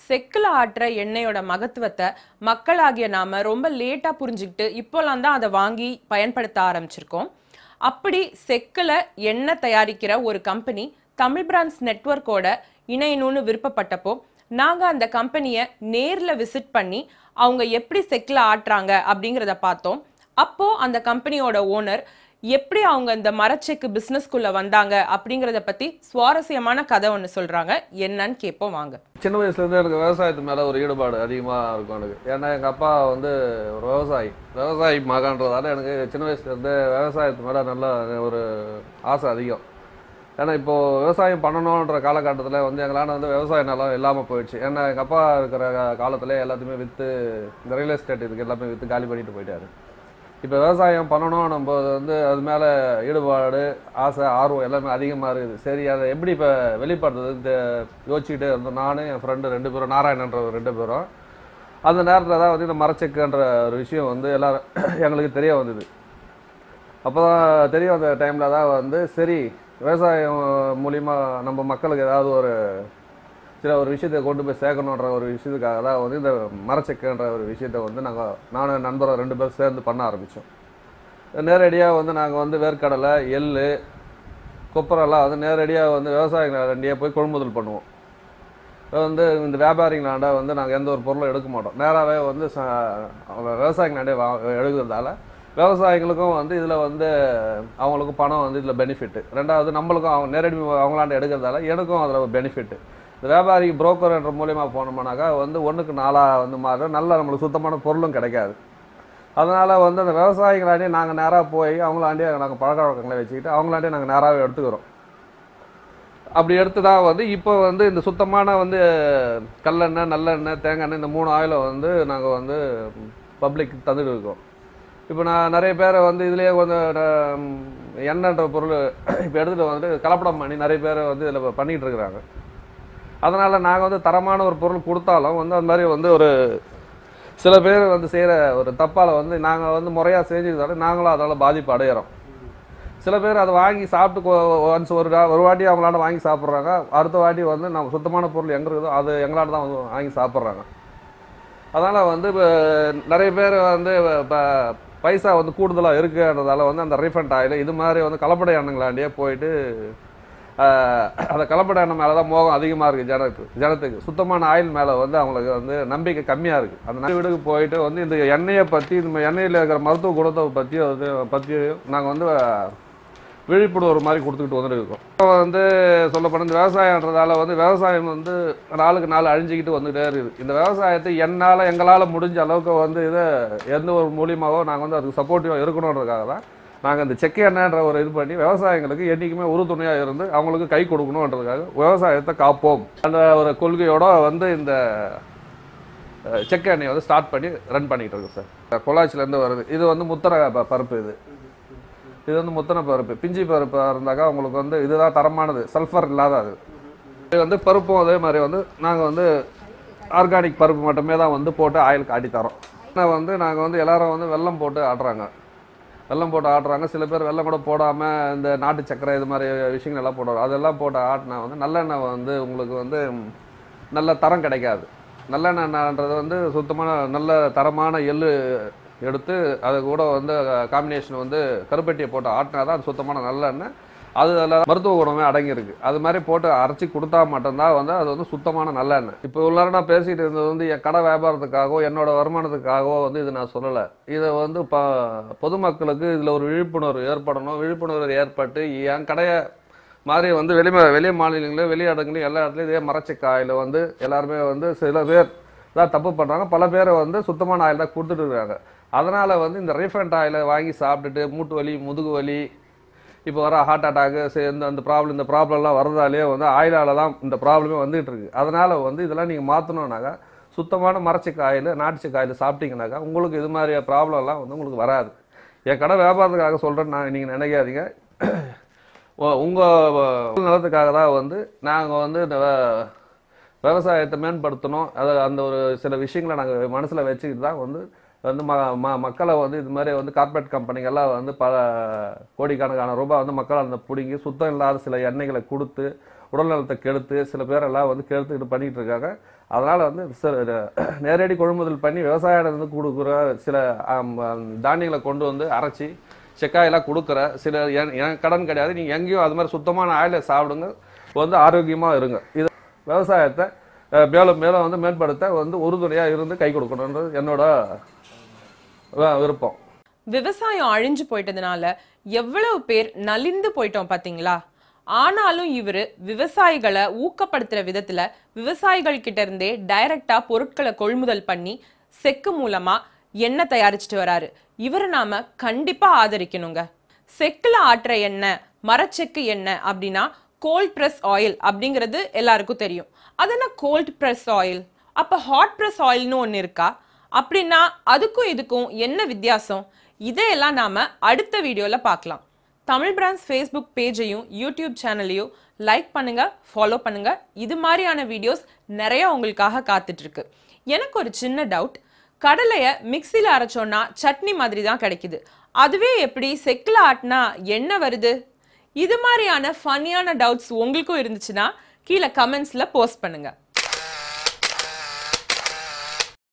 செக்கில் ஆட்டுற எண்ணெயோட மகத்துவத்தை மக்களாகிய நாம ரொம்ப லேட்டா புரிஞ்சுக்கிட்டு இப்போலாம் தான் அதை வாங்கி பயன்படுத்த ஆரம்பிச்சிருக்கோம் அப்படி செக்கில் எண்ணெய் தயாரிக்கிற ஒரு கம்பெனி தமிழ் பிராண்ட்ஸ் நெட்வொர்க்கோட இணையணும்னு விருப்பப்பட்டப்போ நாங்க அந்த கம்பெனியை நேர்ல விசிட் பண்ணி அவங்க எப்படி செக்கில் ஆட்டுறாங்க அப்படிங்கிறத பார்த்தோம் அப்போ அந்த கம்பெனியோட ஓனர் எப்படி அவங்க இந்த மரச்செக்கு பிசினஸ்க்குள்ள வந்தாங்க அப்படிங்கறத பத்தி சுவாரஸ்யமான கதை ஒன்று சொல்றாங்க என்னன்னு கேட்போம் வாங்க சின்ன வயசுலேருந்து எனக்கு விவசாயத்து மேலே ஒரு ஈடுபாடு அதிகமாக இருக்கும் எனக்கு ஏன்னா எங்கள் அப்பா வந்து ஒரு விவசாயி விவசாயி மகன்றதால எனக்கு சின்ன வயசுலேருந்து விவசாயத்து மேலே நல்ல ஒரு ஆசை அதிகம் ஏன்னா இப்போது விவசாயம் பண்ணணுன்ற காலகட்டத்தில் வந்து எங்களால் வந்து விவசாய நிலம் இல்லாமல் போயிடுச்சு ஏன்னா எங்கள் அப்பா இருக்கிற காலத்தில் எல்லாத்தையுமே விற்று இந்த ரியல் எஸ்டேட் இதுக்கு எல்லாமே விற்று காலி பண்ணிட்டு போயிட்டாரு இப்போ விவசாயம் பண்ணணும் நம்ம வந்து அது மேலே ஈடுபாடு ஆசை ஆர்வம் எல்லாமே அதிகமாக இருக்குது சரி அதை எப்படி இப்போ வெளிப்படுறது இந்த யோசிச்சுக்கிட்டே இருந்தோம் நானும் என் ஃப்ரெண்டு ரெண்டு பேரும் நாராயணன்ற ஒரு ரெண்டு பேரும் அந்த நேரத்தில் தான் வந்து இந்த மரச்செக்குன்ற ஒரு விஷயம் வந்து எல்லாரும் எங்களுக்கு தெரிய வந்தது அப்போ தான் தெரிய வந்த டைமில் தான் வந்து சரி விவசாயம் மூலிமா நம்ம மக்களுக்கு ஏதாவது ஒரு சில ஒரு விஷயத்தை கொண்டு போய் சேர்க்கணுன்ற ஒரு விஷயத்துக்காக தான் வந்து இந்த மரச்செக்குன்ற ஒரு விஷயத்தை வந்து நாங்கள் நானும் என் நண்பரும் ரெண்டு பேரும் சேர்ந்து பண்ண ஆரம்பித்தோம் நேரடியாக வந்து நாங்கள் வந்து வேர்க்கடலை எள் கொப்பரெல்லாம் வந்து நேரடியாக வந்து விவசாயிகளாண்டியே போய் கொள்முதல் பண்ணுவோம் வந்து இந்த வியாபாரிங்களாண்ட வந்து நாங்கள் எந்த ஒரு பொருளும் எடுக்க மாட்டோம் நேராகவே வந்து ச அவங்க விவசாயிங்களாண்டே வா எடுக்கிறதால விவசாயிகளுக்கும் வந்து இதில் வந்து அவங்களுக்கும் பணம் வந்து இதில் பெனிஃபிட்டு ரெண்டாவது நம்மளுக்கும் அவங்க நேரடி அவங்களாண்ட எடுக்கிறதால எனக்கும் அதில் ஒரு பெனிஃபிட்டு இந்த வியாபாரி புரோக்கர் என்ற மூலியமா போனோம்னாக்கா வந்து ஒன்றுக்கு நாளாக வந்து மாறும் நல்ல நம்மளுக்கு சுத்தமான பொருளும் கிடைக்காது அதனால் வந்து அந்த விவசாயிகளாண்டே நாங்கள் நேராக போய் அவங்களாண்டே நாங்கள் பழக்க வழக்கங்களை வச்சுக்கிட்டு அவங்களாண்டே நாங்கள் நேராகவே எடுத்துக்கிறோம் அப்படி எடுத்து தான் வந்து இப்போ வந்து இந்த சுத்தமான வந்து கல்லெண்ணெய் நல்லெண்ணெய் தேங்காய் எண்ணெய் இந்த மூணு ஆயிலை வந்து நாங்கள் வந்து பப்ளிக் தந்துட்டு இருக்கோம் இப்போ நான் நிறைய பேரை வந்து இதுலேயே கொஞ்சம் நான் எண்ணெய்ன்ற பொருள் இப்போ எடுத்துகிட்டு வந்துட்டு கலப்படம் பண்ணி நிறைய பேரை வந்து இதில் பண்ணிகிட்டு இருக்கிறாங்க அதனால் நாங்கள் வந்து தரமான ஒரு பொருள் கொடுத்தாலும் வந்து அந்த மாதிரி வந்து ஒரு சில பேர் வந்து செய்கிற ஒரு தப்பால் வந்து நாங்கள் வந்து முறையாக செஞ்சுக்கிறதால நாங்களும் அதனால் பாதிப்பு அடையிறோம் சில பேர் அதை வாங்கி சாப்பிட்டு ஒன்ஸ் ஒரு டா- ஒரு வாட்டி அவங்களால வாங்கி சாப்பிட்றாங்க அடுத்த வாட்டி வந்து நம்ம சுத்தமான பொருள் எங்கே இருக்குதோ அது எங்களால தான் வந்து வாங்கி சாப்பிட்றாங்க அதனால் வந்து இப்போ நிறைய பேர் வந்து இப்போ பைசா வந்து கூடுதலாக இருக்குன்றதால வந்து அந்த ரீஃபண்ட் ஆயில் இது மாதிரி வந்து கலப்படை எண்ணங்களாண்டியே போயிட்டு ஆஹ், அந்த கலப்பட எண்ணெய் மேலே தான் மோகம் அதிகமாக இருக்குது ஜனத்துக்கு ஜனத்துக்கு சுத்தமான ஆயில் மேலே வந்து அவங்களுக்கு வந்து நம்பிக்கை கம்மியாக இருக்குது அந்த நம்பி வீடுக்கு போயிட்டு வந்து இந்த எண்ணெயை பற்றி இந்த எண்ணெயில் இருக்கிற மருத்துவ குணத்தை பற்றி அது பற்றி நாங்கள் வந்து விழிப்புணர்வு மாதிரி கொடுத்துக்கிட்டு வந்துட்டு இருக்கோம் இப்போ வந்து சொல்லப்போனால் இந்த விவசாயன்றதால வந்து விவசாயம் வந்து நாளுக்கு நாள் அழிஞ்சிக்கிட்டு வந்துகிட்டே இருக்குது இந்த விவசாயத்தை என்னால் எங்களால் முடிஞ்ச அளவுக்கு வந்து இதை எந்த ஒரு மூலியமாவோ நாங்கள் வந்து அதுக்கு சப்போர்ட்டிவாக இருக்கணுன்றதுக்காக தான் நாங்கள் இந்த செக்கு எண்ணெய்ன்ற ஒரு இது பண்ணி விவசாயிங்களுக்கு என்றைக்குமே உறுதுணையாக இருந்து அவங்களுக்கு கை கொடுக்கணுன்றதுக்காக விவசாயத்தை காப்போம் அந்த ஒரு கொள்கையோட வந்து இந்த அஹ், செக்கு எண்ணெயை வந்து ஸ்டார்ட் பண்ணி ரன் பண்ணிக்கிட்டு இருக்கோம் சார் பொள்ளாச்சிலேருந்து வருது இது வந்து முத்தர ப- பருப்பு இது இது வந்து முத்தனை பருப்பு பிஞ்சி பருப்பு இருந்தாக்கா உங்களுக்கு வந்து இதுதான் தரமானது சல்ஃபர் இல்லாத அது இது வந்து பருப்பும் அதே மாதிரி வந்து நாங்கள் வந்து ஆர்கானிக் பருப்பு மட்டுமே தான் வந்து போட்டு ஆயில் காட்டி தரோம் ஆனால் வந்து நாங்கள் வந்து எல்லாரும் வந்து வெல்லம் போட்டு ஆடுறாங்க வெல்லம் போட்டு ஆடுறாங்க சில பேர் வெல்லம் கூட போடாமல் இந்த நாட்டு சக்கரை இது மாதிரி விஷயங்கள் எல்லாம் போடுறோம் அதெல்லாம் போட்டு ஆட்டினா வந்து நல்லெண்ணெய் வந்து உங்களுக்கு வந்து நல்ல தரம் கிடைக்காது நல்லெண்ணெய்ன்றது வந்து சுத்தமான நல்ல தரமான எள்ளு எடுத்து அது கூட வந்து காம்பினேஷன் வந்து கருப்பட்டியை போட்டு ஆட்டினா தான் அது சுத்தமான நல்லெண்ணெய் அது அதில் மருத்துவ குணமே அடங்கியிருக்கு அது மாதிரி போட்டு அரைச்சி கொடுத்தா மட்டும்தான் வந்து அது வந்து சுத்தமான நல்லெண்ணெய் இப்போ உள்ளார நான் பேசிகிட்டு இருந்தது வந்து என் கடை வியாபாரத்துக்காகவோ என்னோட வருமானத்துக்காகவோ வந்து இது நான் சொல்லலை இதை வந்து ப பொதுமக்களுக்கு இதில் ஒரு விழிப்புணர்வு ஏற்படணும் விழிப்புணர்வு ஏற்பட்டு என் கடையை மாதிரி வந்து வெளி வெளி மாநிலங்களிலும் வெளி இடங்களையும் எல்லா இடத்துலையும் இதே மரச்செக்கு ஆயில் வந்து எல்லாருமே வந்து சில பேர் தான் தப்பு பண்ணுறாங்க பல பேரை வந்து சுத்தமான ஆயில் தான் கொடுத்துட்டு இருக்காங்க அதனால் வந்து இந்த ரீஃபண்ட் ஆயிலை வாங்கி சாப்பிட்டுட்டு மூட்டு வலி முதுகு வலி இப்போ வர ஹார்ட் அட்டாக்கு இந்த அந்த ப்ராப்ளம் இந்த ப்ராப்ளம்லாம் வரதாலே வந்து ஆயிலால் தான் இந்த ப்ராப்ளமே வந்துகிட்டு இருக்கு அதனால் வந்து இதெல்லாம் நீங்கள் மாற்றணுன்னாக்கா சுத்தமான மரச்செக்கு ஆயில் நாட்டுச்செக்கு ஆயில் சாப்பிட்டீங்கன்னாக்கா உங்களுக்கு இது மாதிரி ப்ராப்ளம்லாம் வந்து உங்களுக்கு வராது என் கடை வியாபாரத்துக்காக சொல்கிறேன்னு நான் நீங்கள் நினைக்காதீங்க உங்கள் நலத்துக்காக தான் வந்து நாங்கள் வந்து இந்த வே- விவசாயத்தை மேம்படுத்தணும் அதை அந்த ஒரு சில விஷயங்களை நாங்கள் மனசில் வச்சுக்கிட்டு தான் வந்து வந்து ம ம மக்களை வந்து இது மாதிரி வந்து கார்ப்பரேட் கம்பெனிகள்லாம் வந்து பல கோடிக்கணக்கான ரூபாய் வந்து மக்களை அந்த பிடுங்கி சுத்தம் இல்லாத சில எண்ணெய்களை கொடுத்து உடல்நலத்தை கெடுத்து சில பேரெல்லாம் வந்து கெடுத்துக்கிட்டு பண்ணிட்டு இருக்காங்க அதனால் வந்து சில நேரடி கொள்முதல் பண்ணி விவசாயிடம் இருந்து கொடுக்குற சில ஆம், ஆம், தானியங்களை கொண்டு வந்து அரைச்சி செக்காயெல்லாம் கொடுக்குற சில என் என் கடன் கிடையாது நீங்கள் எங்கேயும் அது மாதிரி சுத்தமான ஆயிலை சாப்பிடுங்க வந்து ஆரோக்கியமாக இருங்க இது விவசாயத்தை அஹ், மேலும் மேலும் வந்து மேம்படுத்த வந்து உறுதுணையாக இருந்து கை கொடுக்கணுன்றது என்னோட அஹ், விருப்பம் விவசாயம் அழிஞ்சு போயிட்டதுனால எவ்வளவு பேர் நலிந்து போயிட்டோம் பாத்தீங்களா ஆனாலும் இவரு விவசாயிகளை ஊக்கப்படுத்துற விதத்துல விவசாயிகள் கிட்ட இருந்தே டைரக்டா பொருட்களை கொள்முதல் பண்ணி செக்கு மூலமா எண்ணெய் தயாரிச்சுட்டு வராரு இவரை நாம கண்டிப்பா ஆதரிக்கணுங்க செக்குல ஆட்டுற எண்ணெய் மரச்செக்கு எண்ணெய் அப்படின்னா கோல்ட் பிரஸ் ஆயில் அப்படிங்கிறது எல்லாருக்கும் தெரியும் அது என்ன கோல்ட் பிரஸ் ஆயில் அப்ப ஹாட் பிரஸ் ஆயில்னு ஒன்று இருக்கா அப்படின்னா அதுக்கும் இதுக்கும் என்ன வித்தியாசம் இதையெல்லாம் நாம அடுத்த வீடியோல பார்க்கலாம் தமிழ் பிராண்ட்ஸ் ஃபேஸ்புக் பேஜையும் யூடியூப் சேனலையும் லைக் பண்ணுங்க ஃபாலோ பண்ணுங்க இது மாதிரியான வீடியோஸ் நிறைய உங்களுக்காக காத்துட்டு இருக்கு எனக்கு ஒரு சின்ன டவுட் கடலையை மிக்சியில் அரைச்சோன்னா சட்னி மாதிரி தான் கிடைக்குது அதுவே எப்படி செக்கில் ஆட்டினா என்ன வருது இது மாதிரியான ஃபன்னியான டவுட்ஸ் உங்களுக்கும் இருந்துச்சுன்னா கீழே கமெண்ட்ஸில் போஸ்ட் பண்ணுங்க